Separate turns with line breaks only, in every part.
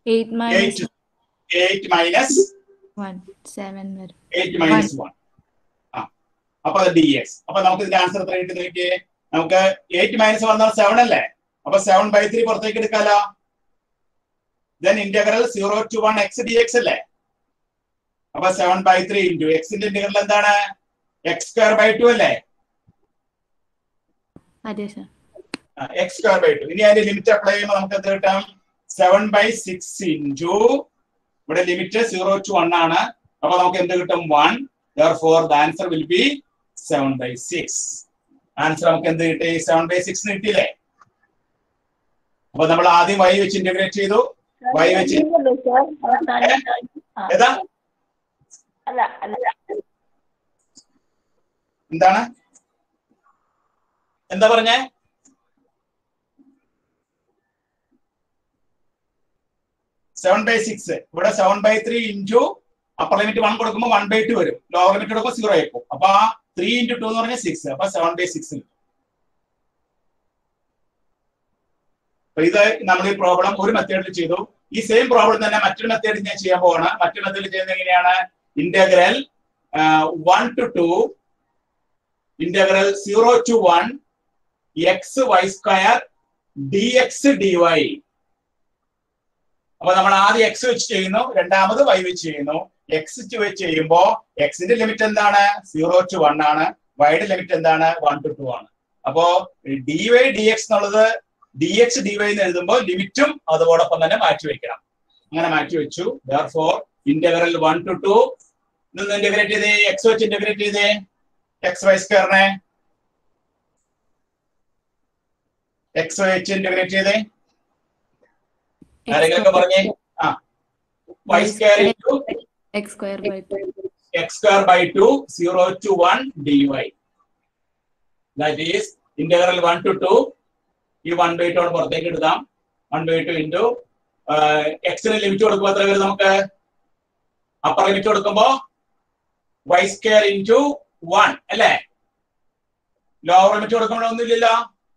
eight minus
eight eight minus
one seven വരും
eight minus one ആ അപ്പൊ അത് ഡി എക്സ് അപ്പൊ നമുക്ക് ഇതിന്റെ ആൻസർ എത്ര കിട്ടി നോക്കിയേ നമുക്ക് എയ്റ്റ് മൈനസ് വന്നാൽ സെവൻ അല്ലേ അപ്പൊ സെവൻ ബൈ ത്രീ പുറത്തേക്ക് എടുക്കാലോ then integral zero to one x d x അല്ലേ അപ്പൊ സെവൻ ബൈ ത്രീ ഇൻറ്റു എക്സിന്റെ ഇന്റഗ്രൽ എന്താണ് എക്സ് സ്ക്വയർ ബൈ ടു അല്ലേ
അതെ sir
x square by two ഇനി അതിന്റെ ലിമിറ്റ് അപ്ലൈ ചെയ്യുമ്പോൾ നമുക്ക് എന്ത് കിട്ടാം സെവൻ ബൈ സിക്സ് ഇൻറ്റു ഇവിടെ ലിമിറ്റ് സീറോ ടു വൺ ആണ് അപ്പൊ നമുക്ക് എന്ത് കിട്ടും one for the answer will be seven by six answer നമുക്ക് എന്ത് കിട്ടി സെവൻ ബൈ സിക്സ് കിട്ടിയില്ലേ അപ്പൊ നമ്മൾ ആദ്യം വൈ വെച്ച് ഇന്റഗ്രേറ്റ് ചെയ്തു വൈ വെച്ച് ഏതാ
അല്ല അല്ല
എന്താണ് എന്താ പറഞ്ഞേ സെവൻ ബൈ സിക്സ് ഇവിടെ seven by three into upper limit one കൊടുക്കുമ്പോൾ വൺ ബൈ ടു വരും ലോവർ ലിമിറ്റ് കൊടുക്കുമ്പോൾ സീറോ ആയിപ്പോ അപ്പൊ ആ ത്രീ ഇൻറ്റു ടു എന്ന് പറഞ്ഞാൽ സിക്സ് അപ്പൊ സെവൻ ബൈ സിക്സ് അപ്പൊ ഇത് നമ്മൾ ഈ പ്രോബ്ലം ഒരു മെത്തേഡിൽ ചെയ്തു ഈ സെയിം പ്രോബ്ലം തന്നെ മറ്റൊരു മെത്തേഡിൽ ഞാൻ ചെയ്യാൻ പോവാണ് മറ്റൊരു മെത്തേഡിൽ ചെയ്യുന്നത് എങ്ങനെയാണ് integral one to two integral zero to one x y square d x d y അപ്പൊ നമ്മൾ ആദ്യം എക്സ് വെച്ച് ചെയ്യുന്നു രണ്ടാമത് വൈ വെച്ച് ചെയ്യുന്നു എക്സ് വെച്ച് ചെയ്യുമ്പോ എക്സിന്റെ ലിമിറ്റ് എന്താണ് സീറോ ടു വൺ ആണ് വൈയുടെ ലിമിറ്റ് എന്താണ് വൺ ടു ടു ആണ് അപ്പോ ഡി വൈ ഡി എക്സ് എന്നുള്ളത് ഡി എക്സ് ഡി വൈ എന്ന് എഴുതുമ്പോൾ ലിമിറ്റും അതോടൊപ്പം തന്നെ മാറ്റി വെക്കണം അങ്ങനെ മാറ്റി വെച്ചു for integral one to two ഇതൊന്ന് ഇന്റഗ്രേറ്റ് ചെയ്തേ എക്സ് വെച്ച് ഇന്റഗ്രേറ്റ് ചെയ്തേ എക്സ് വൈ സ്ക്വയറിനെ എക്സ് വെച്ച് ഇന്റഗ്രേറ്റ് ചെയ്തേ ആരെങ്കിലൊക്കെ പറഞ്ഞേ ആ y square into
x square by two
x square by two zero to one d y that is integral one to two ഈ വൺ ബൈ ടു പുറത്തേക്ക് എടുക്കാം വൺ ബൈ ടു ഇൻറ്റു എക്സിന് limit കൊടുക്കുമ്പോൾ എത്ര വരും നമുക്ക് അപ്പർ ലിമിറ്റ് കൊടുക്കുമ്പോ y square into one അല്ലേ ലോവർ ലിമിറ്റ് കൊടുക്കുമ്പോൾ ഒന്നുമില്ലല്ലോ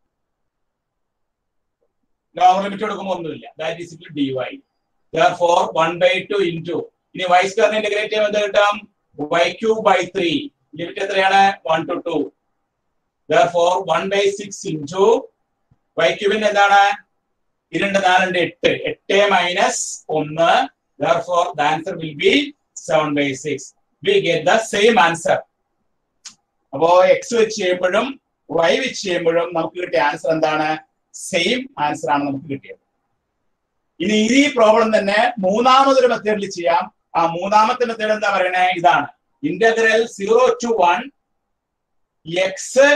ലോവർ ലിമിറ്റ് കൊടുക്കുമ്പോൾ ഒന്നുമില്ല that is equal d y for one by two into ഇനി വൈ സ്ക്വയറിനെ ഇന്റഗ്രേറ്റ് ചെയ്യുമ്പോൾ എന്ത് കിട്ടാം y cube by three limit എത്രയാണ് one to two for one by six into y ക്യൂബിന്റെ എന്താണ് ഇരുണ്ട് നാലുണ്ട് എട്ട് എട്ട് മൈനസ് ഒന്ന് for the answer will be seven by six we get the same answer അപ്പോ എക്സ് വെച്ച് ചെയ്യുമ്പോഴും വൈ വെച്ച് ചെയ്യുമ്പോഴും നമുക്ക് കിട്ടിയ ആൻസർ എന്താണ് സെയിം ആൻസർ ആണ് നമുക്ക് കിട്ടിയത് ഇനി ഈ പ്രോബ്ലം തന്നെ മൂന്നാമതൊരു മെത്തേഡിൽ ചെയ്യാം ആ മൂന്നാമത്തെ മെത്തേഡ് എന്താ പറയണേ ഇതാണ് integral zero to one x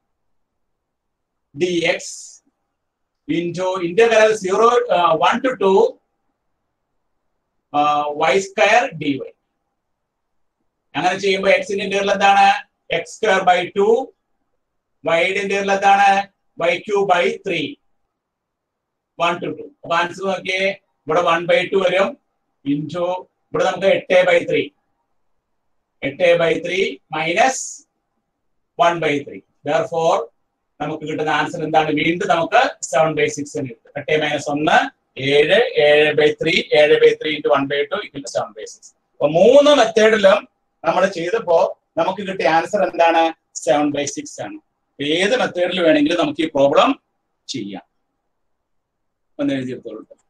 d x into integral 0 uh, 1 to 2 uh, y square dy അങ്ങനെ ചെയ്യുമ്പോൾ എക്സിന്റെ ഇന്റഗ്രൽ എന്താണ് എക്സ് സ്ക്വയർ ബൈ ടു വൈയുടെ ഇന്റഗ്രൽ എന്താണ് y cube by three one to two അപ്പൊ ആൻസർ നോക്കിയേ ഇവിടെ വൺ ബൈ ടു വരും ഇൻറ്റു ഇവിടെ നമുക്ക് എട്ട് ബൈ ത്രീ എട്ട് by three minus one by three for നമുക്ക് കിട്ടുന്ന ആൻസർ എന്താണ് വീണ്ടും നമുക്ക് സെവൻ ബൈ സിക്സ് എന്ന് കിട്ടും എട്ട് മൈനസ് ഒന്ന് ഏഴ് ഏഴ് ബൈ ത്രീ ഏഴ് by three into one by two equal seven by six അപ്പൊ മൂന്ന് മെത്തേഡിലും നമ്മൾ ചെയ്തപ്പോ നമുക്ക് കിട്ടിയ ആൻസർ എന്താണ് സെവൻ ബൈ സിക്സ് ആണ് ഏത് മെത്തേഡിൽ വേണമെങ്കിലും നമുക്ക് ഈ പ്രോബ്ലം ചെയ്യാം ഒന്ന് എഴുതിയെടുത്തോളൂ